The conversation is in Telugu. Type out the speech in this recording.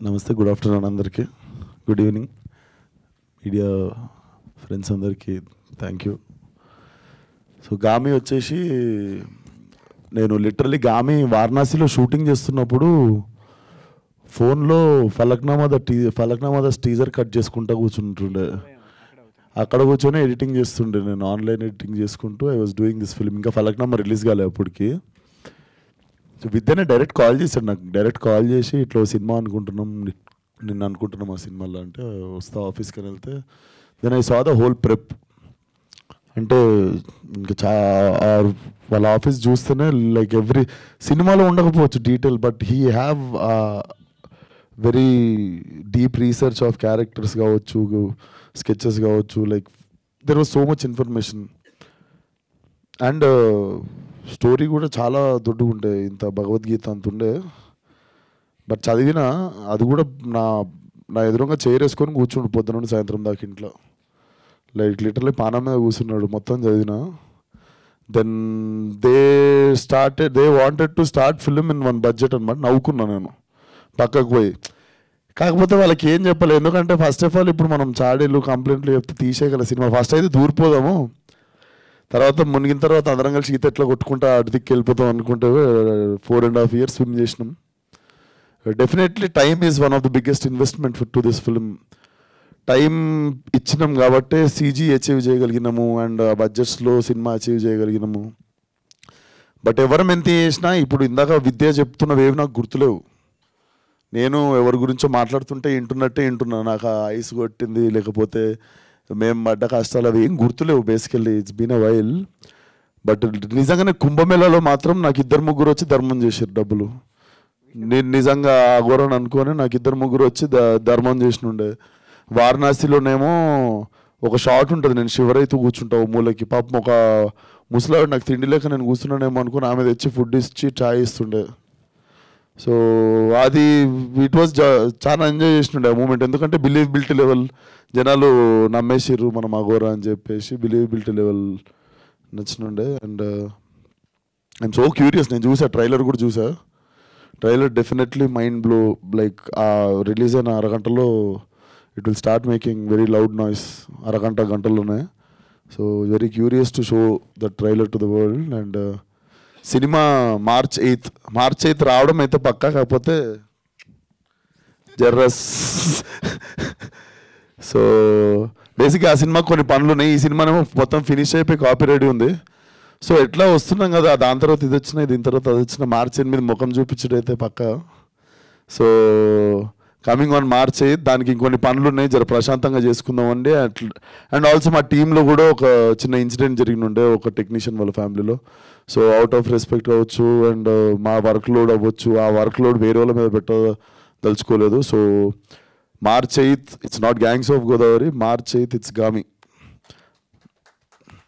నమస్తే గుడ్ ఆఫ్టర్నూన్ అందరికీ గుడ్ ఈవినింగ్ మీడియా ఫ్రెండ్స్ అందరికీ థ్యాంక్ యూ సో గామి వచ్చేసి నేను లిటరలీ గామి వారణాసిలో షూటింగ్ చేస్తున్నప్పుడు ఫోన్లో ఫలక్నామా ద టీ ఫలక్నామా ద టీజర్ కట్ చేసుకుంటా కూర్చుంటుండే అక్కడ కూర్చొని ఎడిటింగ్ చేస్తుండే నేను ఆన్లైన్ ఎడిటింగ్ చేసుకుంటూ I was doing this film ఇంకా ఫలక్నామా రిలీజ్ కాలే అప్పటికి సో విద్యనే డైరెక్ట్ కాల్ చేశాడు నాకు డైరెక్ట్ కాల్ చేసి ఇట్లా ఓ సినిమా అనుకుంటున్నాం ని- నిన్ను అనుకుంటున్నాం ఆ సినిమాలో అంటే వస్తా ఆఫీస్కి అని వెళ్తే then I saw the whole prep అంటే ఇంకా చా ఆ- వాళ్ళ ఆఫీస్ చూస్తేనే లైక్ ఎవ్రీ సినిమాలో ఉండకపోవచ్చు detail but he have very deep research of characters కావచ్చు స్కెచెస్ కావచ్చు like there was so much information and story కూడా చాలా దొడ్డుగా ఉండే ఇంత భగవద్గీత అంత ఉండే బట్ చదివిన అది కూడా నా నా ఎదురుగా చైర్ వేసుకొని కూర్చుండు పొద్దున నుండి సాయంత్రం దాకా ఇంట్లో లైక్ లిటర్లీ పానం మీద కూర్చున్నాడు మొత్తం చదివిన then they started they wanted to start film in one budget అనమాట నవ్వుకున్నా నేను పక్కకు పోయి కాకపోతే వాళ్ళకి ఏం చెప్పాలి ఎందుకంటే ఫస్ట్ ఆఫ్ ఆల్ ఇప్పుడు మనం చాడీలు కంప్లైంట్లు చెప్తే తీసేయగల సినిమా ఫస్ట్ అయితే దూరిపోదాము తర్వాత మునిగిన తర్వాత అందరం కలిసి ఈత ఎట్లా కొట్టుకుంటా అటు దిక్కు వెళ్ళిపోతాం అనుకుంటే four and half years swim చేసినాం definitely time is one of the biggest investment to this film time ఇచ్చినాం కాబట్టి సీజీ అచీవ్ చేయగలిగినాము అండ్ ఆ బడ్జెట్స్లో సినిమా అచీవ్ చేయగలిగినాము బట్ ఎవరం ఎంత చేసినా ఇప్పుడు ఇందాక విద్య చెప్తున్నవేవి నాకు గుర్తులేవు నేను ఎవరి గురించో మాట్లాడుతుంటే వింటున్నట్టే వింటున్నా నాకు ఆ ఐస్ కొట్టింది లేకపోతే మేము పడ్డ కష్టాలు అవి ఏం గుర్తులేవు basically it's been a while but నిజంగానే కుంభమేళాలో మాత్రం నాకు ఇద్దరు ముగ్గురు వచ్చి ధర్మం చేశారు డబ్బులు నేను నిజంగా అఘోరని అనుకొని నాకు ఇద్దరు ముగ్గురు వచ్చి ద- ధర్మం చేసినుండే వారణాసిలోనేమో ఒక షాట్ ఉంటుంది నేను శివరైతూ కూర్చుంటా ఓ మూలకి పాపం ఒక ముసలాడు నాకు తిండి లేక నేను కూర్చున్నానేమో అనుకుని ఆమె తెచ్చి ఫుడ్ ఇచ్చి చాయ్ ఇస్తుండే సో అది ఇట్ వాజ్ చాలా ఎంజాయ్ చేసినుండే ఆ మూమెంట్ ఎందుకంటే బిలీవబిలిటీ లెవెల్ జనాలు నమ్మేసిర్రు మనం అఘోరా అని చెప్పేసి బిలీవబిలిటీ లెవెల్ నచ్చినుండే అండ్ ఐఎమ్ సో క్యూరియస్ నేను చూసా ట్రైలర్ కూడా చూసా trailer definitely mind blow like ఆ రిలీజ్ అయిన అరగంటలో it will start making very loud noise అరగంట గంటల్లోనే so very curious to show the trailer to the world and సినిమా మార్చ్ ఎయిత్ మార్చ్ ఎయిత్ రావడం అయితే పక్కా కాకపోతే జర్రస్ సో బేసిక్గా ఆ సినిమా కొన్ని పనులు ఉన్నాయి ఈ సినిమానేమో మొత్తం ఫినిష్ అయిపోయి కాపీ రెడీ ఉంది సో ఎట్లా వస్తున్నాం కదా దాని తర్వాత ఇది వచ్చిన దీని తర్వాత అది వచ్చిన మార్చ్ ఎనిమిది ముఖం చూపించడం అయితే పక్క so coming on March eighth దానికి ఇంకొన్ని పనులు ఉన్నాయి జర ప్రశాంతంగా చేసుకుందామండి అట్లా అండ్ ఆల్సో మా టీంలో కూడా ఒక చిన్న ఇన్సిడెంట్ జరిగిన ఉండే ఒక టెక్నీషియన్ వాళ్ళ ఫ్యామిలీలో సో అవుట్ ఆఫ్ రెస్పెక్ట్ అవ్వచ్చు అండ్ మా వర్క్ లోడ్ అవ్వచ్చు ఆ వర్క్ లోడ్ వేరే వాళ్ళ మీద పెట్టదలుచుకోలేదు so March eighth it's not gangs of Godavari March eighth it's గామి